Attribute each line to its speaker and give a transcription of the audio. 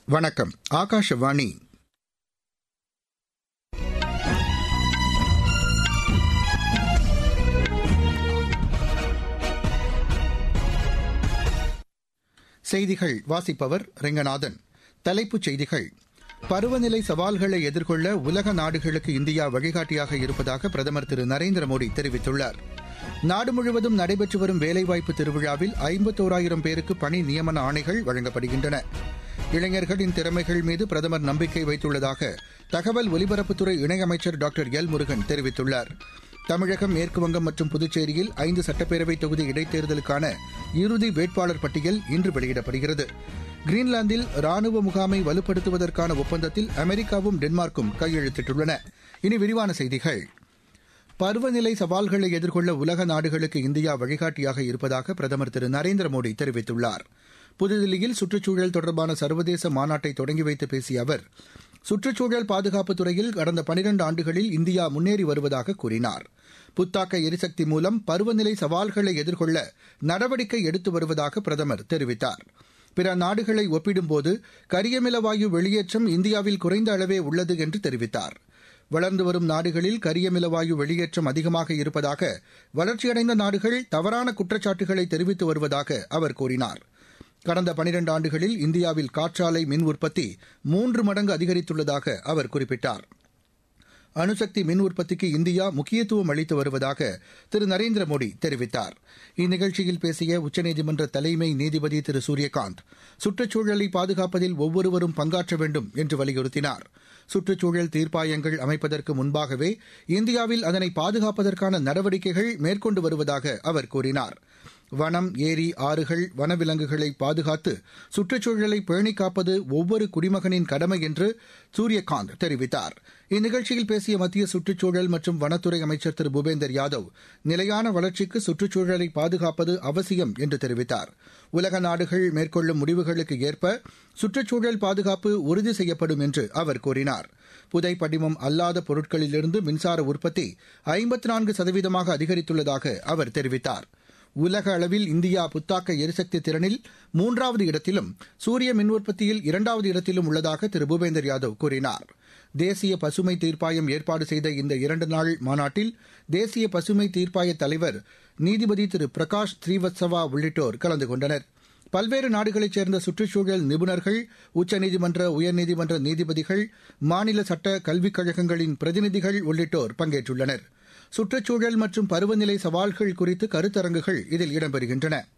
Speaker 1: வணக்கம் ஆகாஷவாணி செய்திகள் வாசிப்பவர் ரெங்கநாதன் தலைப்புச் செய்திகள் பருவநிலை சவால்களை எதிர்கொள்ள உலக நாடுகளுக்கு இந்தியா வழிகாட்டியாக இருப்பதாக பிரதமர் திரு நரேந்திர மோடி தெரிவித்துள்ளார் நாடு முழுவதும் நடைபெற்று வரும் வேலைவாய்ப்பு திருவிழாவில் ஐம்பத்தோராயிரம் பேருக்கு பணி நியமன ஆணைகள் வழங்கப்படுகின்றன இளைஞர்களின் திறமைகள் மீது பிரதமர் நம்பிக்கை வைத்துள்ளதாக தகவல் ஒலிபரப்புத்துறை இணையமைச்சர் டாக்டர் எல் முருகன் தெரிவித்துள்ளார் தமிழகம் மேற்குவங்கம் மற்றும் புதுச்சேரியில் ஐந்து சட்டப்பேரவை தொகுதி இடைத்தேர்தலுக்கான இறுதி வேட்பாளர் பட்டியல் இன்று வெளியிடப்படுகிறது கிரீன்லாந்தில் ராணுவ முகாமை வலுப்படுத்துவதற்கான ஒப்பந்தத்தில் அமெரிக்காவும் டென்மார்க்கும் கையெழுத்திட்டுள்ளன இனி விரிவான செய்திகள் பருவநிலை சவால்களை எதிர்கொள்ள உலக நாடுகளுக்கு இந்தியா வழிகாட்டியாக இருப்பதாக பிரதமர் திரு நரேந்திர மோடி தெரிவித்துள்ளார் புதுதில்லியில் சுற்றுச்சூழல் தொடர்பான சர்வதேச மாநாட்டை தொடங்கி வைத்து பேசிய அவர் சுற்றுச்சூழல் பாதுகாப்புத் துறையில் கடந்த பனிரண்டு ஆண்டுகளில் இந்தியா முன்னேறி வருவதாக கூறினார் புத்தாக்க எரிசக்தி மூலம் பருவநிலை சவால்களை எதிர்கொள்ள நடவடிக்கை எடுத்து வருவதாக பிரதமர் தெரிவித்தார் பிற நாடுகளை ஒப்பிடும்போது கரியமில வாயு வெளியேற்றம் இந்தியாவில் குறைந்த அளவே உள்ளது என்று தெரிவித்தார் வளர்ந்து வரும் நாடுகளில் கரியமில வாயு வெளியேற்றம் அதிகமாக இருப்பதாக வளர்ச்சியடைந்த நாடுகள் தவறான குற்றச்சாட்டுகளை தெரிவித்து வருவதாக அவர் கூறினார் கடந்த பனிரண்டு ஆண்டுகளில் இந்தியாவில் காற்றாலை மின் உற்பத்தி மூன்று மடங்கு அதிகரித்துள்ளதாக அவர் குறிப்பிட்டார் அணுசக்தி மின் உற்பத்திக்கு இந்தியா முக்கியத்துவம் அளித்து வருவதாக திரு நரேந்திர மோடி தெரிவித்தார் இந்நிகழ்ச்சியில் பேசிய உச்சநீதிமன்ற தலைமை நீதிபதி திரு சூரியகாந்த் சுற்றுச்சூழலை பாதுகாப்பதில் ஒவ்வொருவரும் பங்காற்ற வேண்டும் என்று வலியுறுத்தினார் சுற்றுச்சூழல் தீர்ப்பாயங்கள் அமைப்பதற்கு முன்பாகவே இந்தியாவில் அதனை பாதுகாப்பதற்கான நடவடிக்கைகள் மேற்கொண்டு வருவதாக அவர் கூறினார் வனம் ஏரி ஆறுகள் வனவிலங்குகளை பாதுகாத்து சுற்றுச்சூழலை பேணிக் காப்பது ஒவ்வொரு குடிமகனின் கடமை என்று சூரியகாந்த் தெரிவித்தார் இந்நிகழ்ச்சியில் பேசிய மத்திய சுற்றுச்சூழல் மற்றும் வனத்துறை அமைச்சர் திரு பூபேந்தர் யாதவ் நிலையான வளர்ச்சிக்கு சுற்றுச்சூழலை பாதுகாப்பது அவசியம் என்று தெரிவித்தார் உலக நாடுகள் மேற்கொள்ளும் முடிவுகளுக்கு ஏற்ப சுற்றுச்சூழல் பாதுகாப்பு உறுதி செய்யப்படும் என்று அவர் கூறினார் புதை படிமம் அல்லாத பொருட்களிலிருந்து மின்சார உற்பத்தி ஐம்பத்தி நான்கு சதவீதமாக அதிகரித்துள்ளதாக அவர் தெரிவித்தார் உலக அளவில் இந்தியா புத்தாக்க எரிசக்தி திறனில் மூன்றாவது இடத்திலும் சூரிய மின் உற்பத்தியில் இரண்டாவது இடத்திலும் உள்ளதாக திரு பூபேந்தர் யாதவ் கூறினார் தேசிய பசுமை தீர்ப்பாயம் ஏற்பாடு செய்த இந்த இரண்டு நாள் மாநாட்டில் தேசிய பசுமை தீர்ப்பாய தலைவர் நீதிபதி திரு பிரகாஷ் ஸ்ரீவத்சவா உள்ளிட்டோர் கலந்து கொண்டனர் பல்வேறு நாடுகளைச் சேர்ந்த சுற்றுச்சூழல் நிபுணர்கள் உச்சநீதிமன்ற உயர்நீதிமன்ற நீதிபதிகள் மாநில சட்ட கல்விக் கழகங்களின் பிரதிநிதிகள் உள்ளிட்டோர் பங்கேற்றுள்ளனா் சுற்றுச்சூழல் மற்றும் பருவநிலை சவால்கள் குறித்து கருத்தரங்குகள் இதில் இடம்பெறுகின்றன